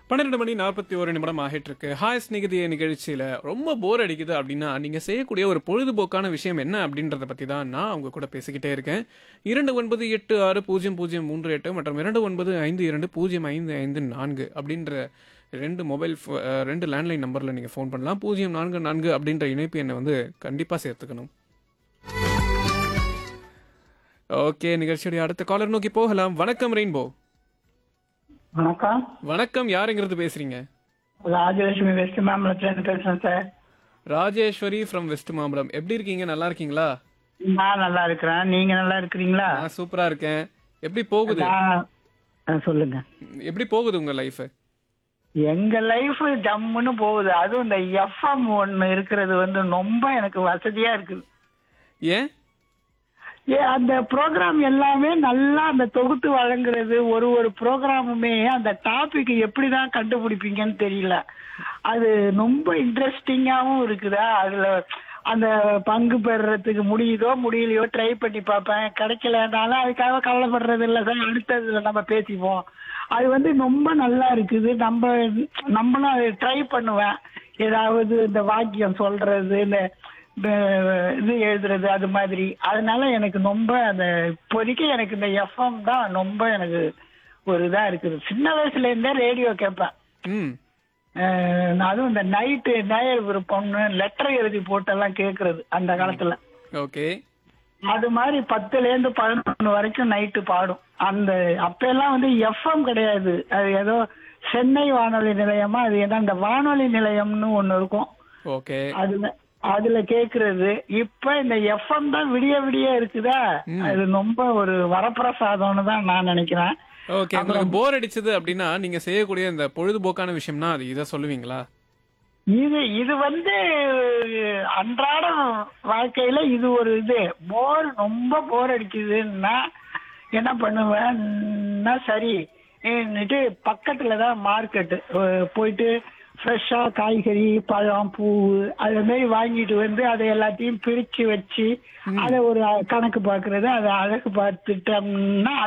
பன்னிரெண்டு மணி நாற்பத்தி ஒரு நிமிடம் ஆகிட்டு இருக்கு ஹாய் ஸ்நேகிதிய நிகழ்ச்சியில ரொம்ப போர் அடிக்குது அப்படின்னா நீங்க செய்யக்கூடிய ஒரு பொழுதுபோக்கான விஷயம் என்ன அப்படின்றத பத்தி தான் நான் உங்க கூட பேசிக்கிட்டே இருக்கேன் இரண்டு ஒன்பது எட்டு ஆறு பூஜ்ஜியம் பூஜ்ஜியம் மூன்று எட்டு மற்றும் இரண்டு ஒன்பது ஐந்து இரண்டு பூஜ்ஜியம் ஐந்து ஐந்து நான்கு அப்படின்ற ரெண்டு மொபைல் ஃபோ- அஹ், ரெண்டு லேண்ட்லைன் நம்பர்ல நீங்க ஃபோன் பண்ணலாம் பூஜ்ஜியம் நான்கு நான்கு அப்படின்ற இணைப்பு எண்ணை வந்து கண்டிப்பா சேர்த்துக்கணும் ஓகே நிகழ்ச்சியுடைய அடுத்த காலர் நோக்கி போகலாம் வணக்கம் ரெயின்போ வணக்கம் வணக்கம் யாருங்கிறது பேசுறீங்க ராஜலட்சுமி வெஸ்ட் மாம்பலத்துல பேசுறேன் sir Rajeswari from west Mambalam எப்படி இருக்கீங்க நல்லா இருக்கீங்களா நான் நல்லா இருக்கிறேன் நீங்க நல்லா இருக்கிறீங்களா நான் சூப்பரா இருக்கேன் எப்படி போகுது நான் ஆ, சொல்லுங்க எப்படி போகுது உங்க லைஃப் எங்க லைஃப் ஜம்முன்னு போகுது அதுவும் இந்த எஃப்எம் ஒன்னு இருக்கிறது வந்து ரொம்ப எனக்கு வசதியா இருக்குது ஏன் ஏ அந்த ப்ரோக்ராம் எல்லாமே நல்லா அந்த தொகுத்து வழங்குறது ஒரு ஒரு ப்ரோக்ராமுமே அந்த டாபிக் எப்படிதான் கண்டுபிடிப்பீங்கன்னு தெரியல அது ரொம்ப இன்ட்ரெஸ்டிங்காவும் இருக்குதா அதுல அந்த பங்கு பெறுறதுக்கு முடியுதோ முடியலையோ ட்ரை பண்ணி பார்ப்பேன் கிடைக்கலனாலும் அதுக்காக கவலைப்படுறது இல்லை சார் அடுத்ததுல நம்ம பேசிப்போம் அது வந்து ரொம்ப நல்லா இருக்குது நம்ம நம்மளும் அதை ட்ரை பண்ணுவேன் ஏதாவது இந்த வாக்கியம் சொல்றது இந்த இந்த இது எழுதுறது அது மாதிரி அதனால எனக்கு ரொம்ப அந்த இப்போதைக்கு எனக்கு இந்த எஃப்எம் தான் ரொம்ப எனக்கு ஒரு இதா இருக்குது சின்ன வயசுல இருந்தே ரேடியோ கேட்பேன் ம் அஹ் நான் அதுவும் இந்த நைட்டு நேயர் விருப்பம்னு லெட்டர் எழுதி போட்டெல்லாம் கேட்கறது அந்த காலத்துல ஓகே அது மாதிரி பத்துல இருந்து பதினொன்று வரைக்கும் நைட்டு பாடும் அந்த அப்பெல்லாம் வந்து எஃப்எம் கிடையாது அது ஏதோ சென்னை வானொலி நிலையமா அது ஏன்னா இந்த வானொலி நிலையம்னு ஒண்ணு இருக்கும் ஓகே அதுல அதுல கேக்குறது இப்ப இந்த எஃப்எம் தான் விடிய விடிய இருக்குதா அது ரொம்ப ஒரு வரப்பிரசாதம்னு தான் நான் நினைக்கிறேன் ஓகே உங்களுக்கு போர் அடிச்சது அப்படின்னா நீங்க செய்யக்கூடிய இந்த பொழுதுபோக்கான விஷயம்னா அது இதை சொல்லுவீங்களா இது இது வந்து அன்றாட வாழ்க்கையில இது ஒரு இது போர் ரொம்ப போர் அடிக்குதுன்னா என்ன பண்ணுவேன்னா சரி ஏன்னுட்டு பக்கத்துல தான் மார்க்கெட்டு போயிட்டு ஃப்ரெஷ்ஷா காய்கறி பழம் பூ அது மாதிரி வாங்கிட்டு வந்து அதை எல்லாத்தையும் பிரிச்சு வச்சு அதை ஒரு கணக்கு பார்க்கறது அதை அழகு பார்த்துட்டோம்னா